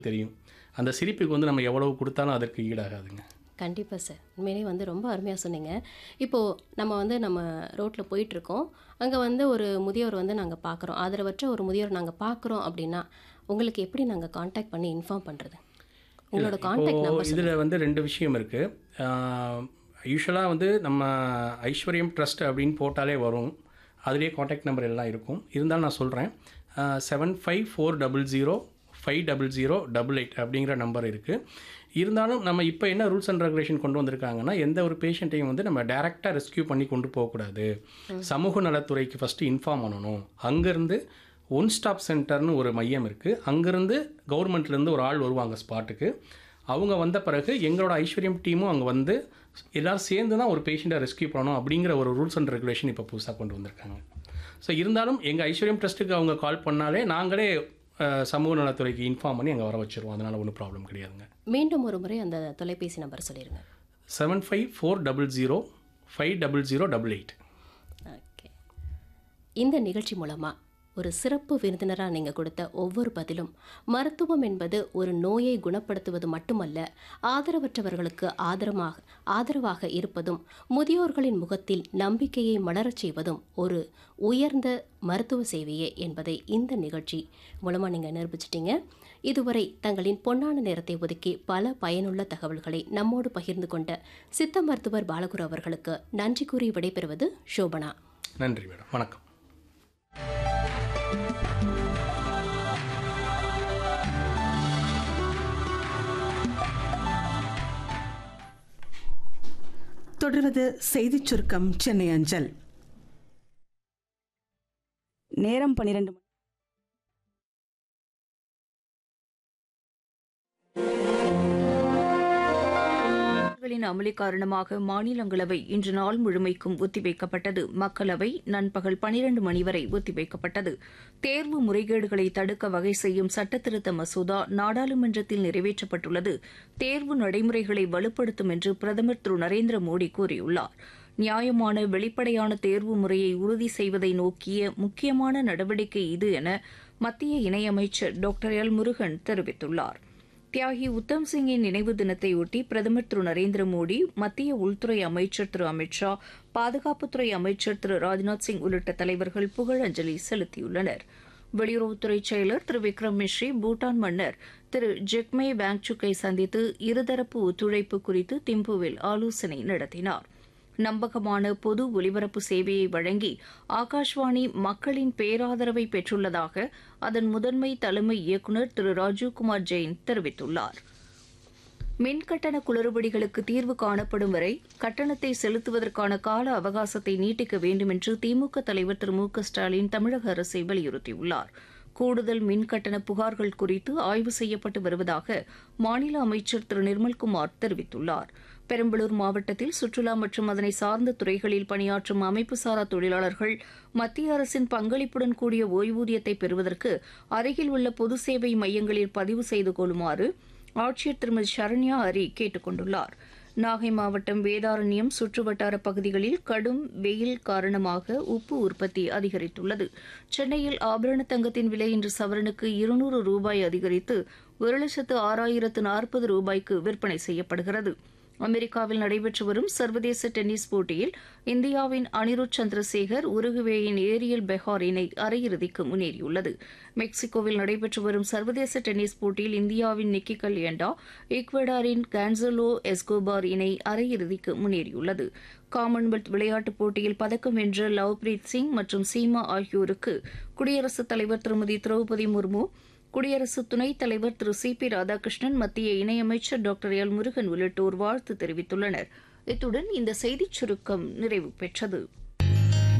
தெரியும் அந்த சிரிப்புக்கு வந்து நம்ம எவ்வளவு கொடுத்தாலும் அதற்கு ஈடாகாதுங்க கண்டிப்பாக சார் உண்மையிலேயே வந்து ரொம்ப அருமையாக சொன்னீங்க இப்போது நம்ம வந்து நம்ம ரோட்டில் போயிட்டுருக்கோம் அங்கே வந்து ஒரு முதியோர் வந்து நாங்கள் பார்க்குறோம் ஆதரவற்ற ஒரு முதியோர் நாங்கள் பார்க்குறோம் அப்படின்னா உங்களுக்கு எப்படி நாங்கள் காண்டாக்ட் பண்ணி இன்ஃபார்ம் பண்ணுறது உங்களோட காண்டாக்ட் நம்பர் இதில் வந்து ரெண்டு விஷயம் இருக்குது யூஸ்வலாக வந்து நம்ம ஐஸ்வர்யம் ட்ரஸ்ட் அப்படின்னு போட்டாலே வரும் அதுலேயே காண்டாக்ட் நம்பர் எல்லாம் இருக்கும் இருந்தாலும் நான் சொல்கிறேன் seven five four double zero five double zero double eight அப்படிங்கிற நம்பர் இருக்குது இருந்தாலும் நம்ம இப்போ என்ன ரூல்ஸ் அண்ட் ரெகுலேஷன் கொண்டு வந்திருக்காங்கன்னா எந்த ஒரு பேஷண்ட்டையும் வந்து நம்ம டைரெக்டாக ரெஸ்க்யூ பண்ணி கொண்டு போகக்கூடாது சமூக நலத்துறைக்கு ஃபஸ்ட்டு இன்ஃபார்ம் பண்ணணும் அங்கேருந்து ஒன் ஸ்டாப் சென்டர்னு ஒரு மையம் இருக்குது அங்கேருந்து கவர்மெண்ட்லேருந்து ஒரு ஆள் வருவாங்க ஸ்பாட்டுக்கு அவங்க வந்த பிறகு எங்களோட ஐஸ்வர்யம் டீமும் அங்கே வந்து எல்லோரும் சேர்ந்து தான் ஒரு பேஷண்ட்டை ரெஸ்க்யூ பண்ணணும் அப்படிங்கிற ஒரு ரூல்ஸ் அண்ட் ரெகுலேஷன் இப்போ புதுசாக கொண்டு வந்திருக்காங்க ஸோ இருந்தாலும் எங்கள் ஐஸ்வர்யம் ட்ரஸ்ட்டுக்கு அவங்க கால் பண்ணாலே நாங்களே அஹ், சமூக நலத்துறைக்கு இன்ஃபார்ம் பண்ணி அங்கே வர வச்சிருவோம் அதனால் ஒன்றும் ப்ராப்ளம் கிடையாதுங்க மீண்டும் ஒரு முறை அந்த தொலைபேசி நம்பர் சொல்லிடுங்க seven five four double zero five double zero double eight okay இந்த நிகழ்ச்சி மூலமாக ஒரு சிறப்பு விருந்தினராக நீங்கள் கொடுத்த ஒவ்வொரு பதிலும் மருத்துவம் என்பது ஒரு நோயை குணப்படுத்துவது மட்டுமல்ல ஆதரவற்றவர்களுக்கு ஆதரமாக ஆதரவாக இருப்பதும் முதியோர்களின் முகத்தில் நம்பிக்கையை மலரச் செய்வதும் ஒரு உயர்ந்த மருத்துவ சேவையே என்பதை இந்த நிகழ்ச்சி மூலமாக நீங்கள் நிரூபிச்சிட்டீங்க இதுவரை தங்களின் பொன்னான நேரத்தை ஒதுக்கி பல பயனுள்ள தகவல்களை நம்மோடு பகிர்ந்து கொண்ட சித்த மருத்துவர் பாலகுரு அவர்களுக்கு நன்றி கூறி விடைபெறுவது சோபனா நன்றி மேடம் வணக்கம் தொடர்வது செய்திச் சுருக்கம் சென்னை அஞ்சல் நேரம் பன்னிரண்டு மணி தேர்தல்களின் அமளி காரணமாக மாநிலங்களவை இன்று நாள் முழுமைக்கும் ஒத்திவைக்கப்பட்டது மக்களவை நண்பகல் பனிரண்டு மணி வரை ஒத்திவைக்கப்பட்டது தேர்வு முறைகேடுகளை தடுக்க வகை செய்யும் சட்டத்திருத்த மசோதா நாடாளுமன்றத்தில் நிறைவேற்றப்பட்டுள்ளது தேர்வு நடைமுறைகளை வலுப்படுத்தும் என்று பிரதமர் திரு நரேந்திர மோடி கூறியுள்ளார் நியாயமான வெளிப்படையான தேர்வு முறையை உறுதி செய்வதை நோக்கிய முக்கியமான நடவடிக்கை இது என மத்திய இணையமைச்சர் டாக்டர் எல் முருகன் தெரிவித்துள்ளார் தியாகி உத்தம் சிங்கின் நினைவு தினத்தையொட்டி பிரதமர் திரு நரேந்திர மோடி மத்திய உள்துறை அமைச்சர் திரு அமித் ஷா பாதுகாப்புத்துறை அமைச்சர் திரு ராஜ்நாத் சிங் உள்ளிட்ட தலைவர்கள் புகழஞ்சலி செலுத்தியுள்ளனர் வெளியுறவுத்துறை செயலர் திரு விக்ரம் மிஸ்ரி பூட்டான் மன்னர் திரு ஜெக்மே வாங்சுக்கை சந்தித்து இருதரப்பு ஒத்துழைப்பு குறித்து திம்புவில் ஆலோசனை நடத்தினார் நம்பகமான பொது ஒலிபரப்பு சேவையை வழங்கி ஆகாஷ்வாணி மக்களின் பேராதரவை பெற்றுள்ளதாக அதன் முதன்மை தலைமை இயக்குநர் திரு ராஜீவ்குமார் ஜெயின் தெரிவித்துள்ளார் மின் கட்டண குளறுபடிகளுக்கு தீர்வு காணப்படும் வரை கட்டணத்தை செலுத்துவதற்கான கால அவகாசத்தை நீட்டிக்க வேண்டும் என்று திமுக தலைவர் திரு மு க ஸ்டாலின் தமிழக அரசை வலியுறுத்தியுள்ளார் கூடுதல் மின் கட்டண புகார்கள் குறித்து ஆய்வு செய்யப்பட்டு வருவதாக மாநில அமைச்சர் திரு நிர்மல்குமார் தெரிவித்துள்ளார் பெரம்பலூர் மாவட்டத்தில் சுற்றுலா மற்றும் அதனை சார்ந்த துறைகளில் பணியாற்றும் அமைப்புசாரா தொழிலாளர்கள் மத்திய அரசின் பங்களிப்புடன் கூடிய ஓய்வூதியத்தை பெறுவதற்கு அருகில் உள்ள பொது சேவை மையங்களில் பதிவு செய்து கொள்ளுமாறு ஆட்சியர் திருமதி சரண்யா அரி கேட்டுக் கொண்டுள்ளார் நாகை மாவட்டம் வேதாரண்யம் சுற்றுவட்டார பகுதிகளில் கடும் வெயில் காரணமாக உப்பு உற்பத்தி அதிகரித்துள்ளது சென்னையில் ஆபரண தங்கத்தின் விலை இன்று சவரனுக்கு இருநூறு ரூபாய் அதிகரித்து ஒரு லட்சத்து ஆறாயிரத்து நாற்பது ரூபாய்க்கு விற்பனை செய்யப்படுகிறது அமெரிக்காவில் நடைபெற்று வரும் சர்வதேச டென்னிஸ் போட்டியில் இந்தியாவின் அனிருத் சந்திரசேகர் உருகுவேயின் ஏரியல் பெஹார் இணை அரையிறுதிக்கு முன்னேறியுள்ளது மெக்சிகோவில் நடைபெற்று வரும் சர்வதேச டென்னிஸ் போட்டியில் இந்தியாவின் நிக்கி கல்யண்டா ஈக்வடாரின் கான்சலோ எஸ்கோபார் இணை அரையிறுதிக்கு முன்னேறியுள்ளது காமன்வெல்த் விளையாட்டுப் போட்டியில் பதக்கம் வென்ற லவ்பிரீத் சிங் மற்றும் சீமா ஆகியோருக்கு குடியரசுத் தலைவர் திருமதி திரௌபதி முர்மு குடியரசு துணைத் தலைவர் திரு சி பி ராதாகிருஷ்ணன் மத்திய இணையமைச்சர் டாக்டர் எல் முருகன் உள்ளிட்டோர் வாழ்த்து தெரிவித்துள்ளனர் இத்துடன் இந்த செய்திச் சுருக்கம் நிறைவு பெற்றது